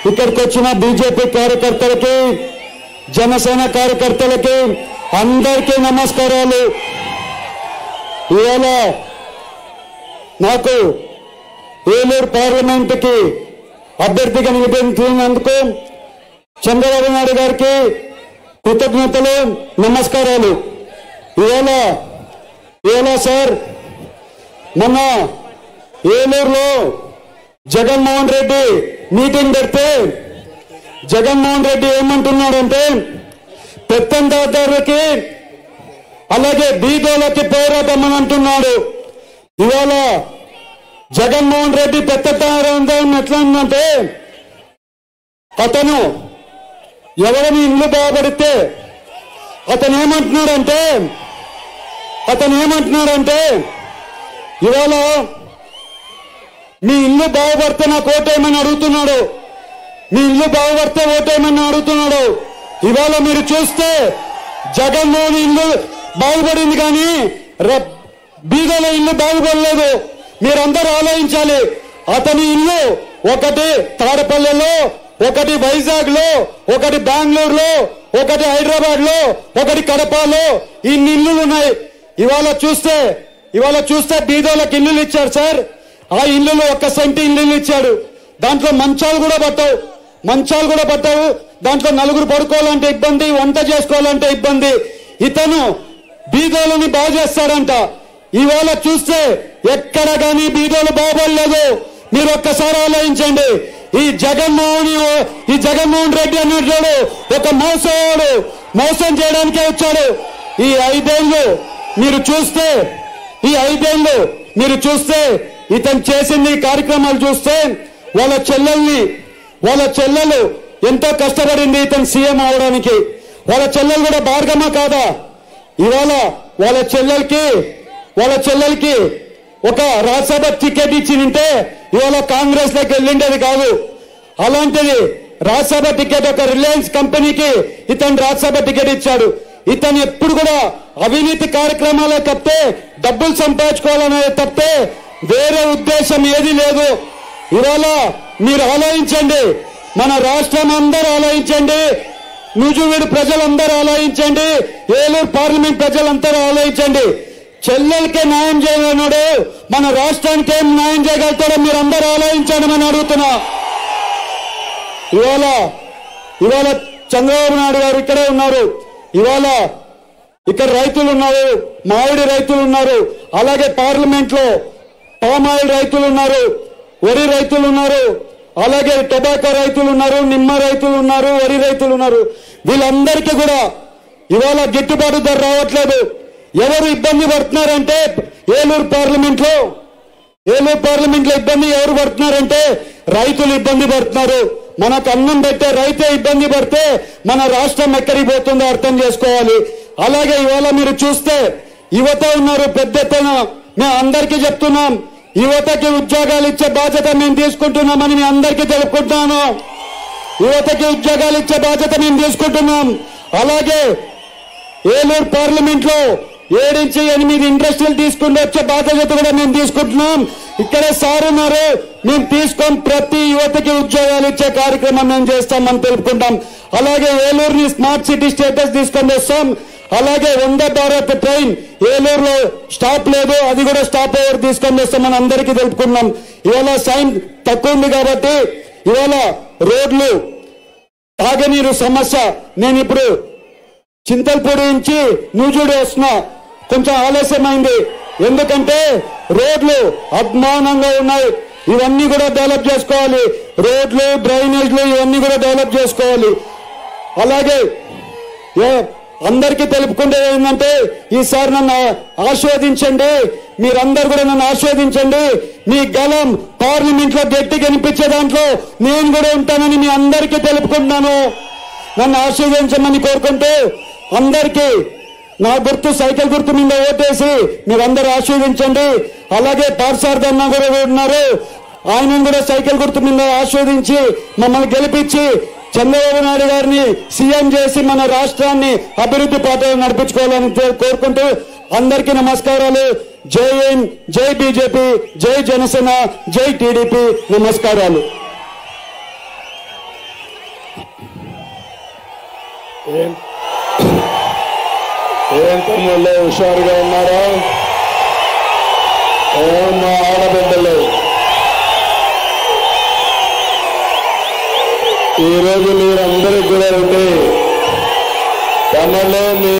ఇక్కడికి వచ్చిన బీజేపీ కార్యకర్తలకి జనసేన కార్యకర్తలకి అందరికీ నమస్కారాలు ఇవాళ నాకు ఏలూరు పార్లమెంటుకి అభ్యర్థిగా నిలిపించినందుకు చంద్రబాబు నాయుడు గారికి కృతజ్ఞతలు నమస్కారాలు ఇవాళ ఇవాళ సార్ మొన్న ఏలూరులో జగన్మోహన్ రెడ్డి మీటింగ్ పెడితే జగన్మోహన్ రెడ్డి ఏమంటున్నాడంటే పెత్తందారులకి అలాగే బీదోలకి పోరాటమని అంటున్నాడు ఇవాళ జగన్మోహన్ రెడ్డి పెత్తందారం ఎట్లా ఉందంటే అతను ఎవరిని ఇల్లు బాగుపడితే అతను ఏమంటున్నాడంటే అతను ఏమంటున్నాడంటే ఇవాళ మీ ఇల్లు బాగుపడితే నాకు ఓటేయమని అడుగుతున్నాడు మీ ఇల్లు బాగుపడితే ఓటేయమని అడుగుతున్నాడు ఇవాళ మీరు చూస్తే జగన్మోహన్ ఇల్లు బాగుపడింది కానీ ర- బీదల ఇల్లు బాగుపడలేదు మీరందరూ ఆలోచించాలి అతని ఇల్లు ఒకటి తాడపల్లెలో ఒకటి వైజాగ్ లో ఒకటి బెంగళూరులో ఒకటి హైదరాబాద్ లో ఒకటి కడపలో ఇన్ని ఇల్లులు ఉన్నాయి ఇవాళ చూస్తే ఇవాళ చూస్తే బీదోళ్ళకి ఇల్లులు ఇచ్చారు సార్ ఆ ఇల్లులు ఒక్క సెంటి ఇల్లులు ఇచ్చాడు దాంట్లో మంచాలు కూడా పట్టవు మంచాలు కూడా పట్టవు దాంట్లో నలుగురు పడుకోవాలంటే ఇబ్బంది వంట చేసుకోవాలంటే ఇబ్బంది ఇతను బీదోళ్ళని బాగు చేస్తాడంట ఇవాళ చూస్తే ఎక్కడ కానీ బీదోలు బాగోలేదు మీరు ఒక్కసారి ఆలోచించండి ఈ జగన్మోహన్ ఈ జగన్మోహన్ రెడ్డి అన్నట్లు ఒక మోసవాడు మోసం చేయడానికే వచ్చాడు ఈ ఐదేళ్లు మీరు చూస్తే ఈ ఐదేళ్లు మీరు చూస్తే ఇతను చేసింది ఈ కార్యక్రమాలు చూస్తే వాళ్ళ చెల్లెల్ని వాళ్ళ చెల్లెలు ఎంతో కష్టపడింది ఇతను సీఎం అవడానికి వాళ్ళ చెల్లెలు కూడా భార్గమ కాదా ఇవాళ వాళ్ళ చెల్లెలకి వాళ్ళ చెల్లెలకి ఒక రాజ్యసభ టికెట్ ఇచ్చి ఉంటే ఇవాళ కాంగ్రెస్ లోకి వెళ్ళిండేది కాదు అలాంటిది రాజ్యసభ టికెట్ ఒక రిలయన్స్ కంపెనీకి ఇతను రాజ్యసభ టికెట్ ఇచ్చాడు ఇతను ఎప్పుడు కూడా అవినీతి కార్యక్రమాలే తప్పితే డబ్బులు సంపాదించుకోవాలనేది తప్పితే వేరే ఉద్దేశం ఏది లేదు ఇవాళ మీరు ఆలోచించండి మన రాష్ట్రం అందరూ ఆలోచించండి నూజువీడు ప్రజలందరూ ఆలోచించండి ఏలూరు పార్లమెంట్ ప్రజలందరూ ఆలోచించండి చెల్లెలకే న్యాయం చేయలేనాడు మన రాష్ట్రానికి ఏం న్యాయం చేయగలుగుతాడో మీరు అందరూ ఆలోచించండి అని అడుగుతున్నా ఇవాళ ఇవాళ చంద్రబాబు నాయుడు గారు ఇక్కడే ఉన్నారు ఇవాళ ఇక్కడ రైతులు ఉన్నారు మామిడి రైతులు ఉన్నారు అలాగే పార్లమెంట్ లో పామాయిల్ రైతులు ఉన్నారు వరి రైతులు ఉన్నారు అలాగే టొబాకో రైతులు ఉన్నారు నిమ్మ రైతులు ఉన్నారు వరి రైతులు ఉన్నారు వీళ్ళందరికీ కూడా ఇవాళ గిట్టుబాటు ధర రావట్లేదు ఎవరు ఇబ్బంది పడుతున్నారంటే ఏలూరు పార్లమెంట్ లో ఏలూరు పార్లమెంట్ లో ఇబ్బంది ఎవరు పడుతున్నారంటే రైతులు ఇబ్బంది పడుతున్నారు మనకు అన్నం పెట్టే రైతే ఇబ్బంది పడితే మన రాష్ట్రం ఎక్కడికి పోతుందో అర్థం చేసుకోవాలి అలాగే ఇవాళ మీరు చూస్తే యువత ఉన్నారు పెద్ద ఎత్తున మేము అందరికీ చెప్తున్నాం యువతకి ఉద్యోగాలు ఇచ్చే బాధ్యత మేము తీసుకుంటున్నామని మీ అందరికీ తెలుపుకుంటున్నాను యువతకి ఉద్యోగాలు ఇచ్చే బాధ్యత మేము తీసుకుంటున్నాం అలాగే ఏలూరు పార్లమెంట్ లో ఏడించి ఎనిమిది ఇండస్ట్రీలు తీసుకుని వచ్చే బాధ్యత కూడా మేము తీసుకుంటున్నాం ఇక్కడే సార్ ఉన్నారు మేము తీసుకొని ప్రతి యువతకి ఉద్యోగాలు ఇచ్చే కార్యక్రమం మేము చేస్తామని తెలుపుకుంటాం అలాగే ఏలూరుని స్మార్ట్ సిటీ స్టేటస్ తీసుకొని వస్తాం అలాగే వందే భారత్ ట్రైన్ ఏలూరులో స్టాప్ లేదు అది కూడా స్టాప్ ఓవర్ తీసుకొని వస్తామని అందరికీ తెలుపుకున్నాం ఇవాళ సైన్ తక్కువ ఉంది కాబట్టి ఇవాళ రోడ్లు తాగనీరు సమస్య నేను ఇప్పుడు చింతల్పూడి నుంచి నూజుడు వస్తున్నా కొంచెం ఆలస్యమైంది ఎందుకంటే రోడ్లు అద్మానంగా ఉన్నాయి ఇవన్నీ కూడా డెవలప్ చేసుకోవాలి రోడ్లు డ్రైనేజ్లు ఇవన్నీ కూడా డెవలప్ చేసుకోవాలి అలాగే ఏ- అందరికీ తెలుపుకుంటే ఏంటంటే ఈసారి నన్ను ఆస్వాదించండి మీరందరూ కూడా నన్ను ఆస్వాదించండి మీ గలం పార్లమెంట్ లో గట్టి కనిపించే దాంట్లో నేను కూడా ఉంటానని మీ అందరికీ తెలుపుకుంటున్నాను నన్ను ఆశీర్వదించమని కోరుకుంటూ అందరికీ నా గుర్తు సైకిల్ గుర్తు మీద ఓటేసి మీరందరూ ఆశీర్వదించండి అలాగే పార్సార్థన్న కూడా ఉన్నారు ఆయన కూడా సైకిల్ గుర్తు మీద ఆస్వాదించి మమ్మల్ని గెలిపించి చంద్రబాబు నాయుడు గారిని సీఎం చేసి మన రాష్ట్రాన్ని అభివృద్ధి పాటలు నడిపించుకోవాలని కో- కోరుకుంటూ అందరికీ నమస్కారాలు జై హింద్ జై బీజేపీ జై జనసేన జై టీడీపీ నమస్కారాలు ఏం ఏం తమ్ముళ్ళు హుషారుగా ఉన్నారా ఏం మా ఆడబిడ్డలు ఈరోజు మీరందరికీ కూడా ఒకటి తమలో మీ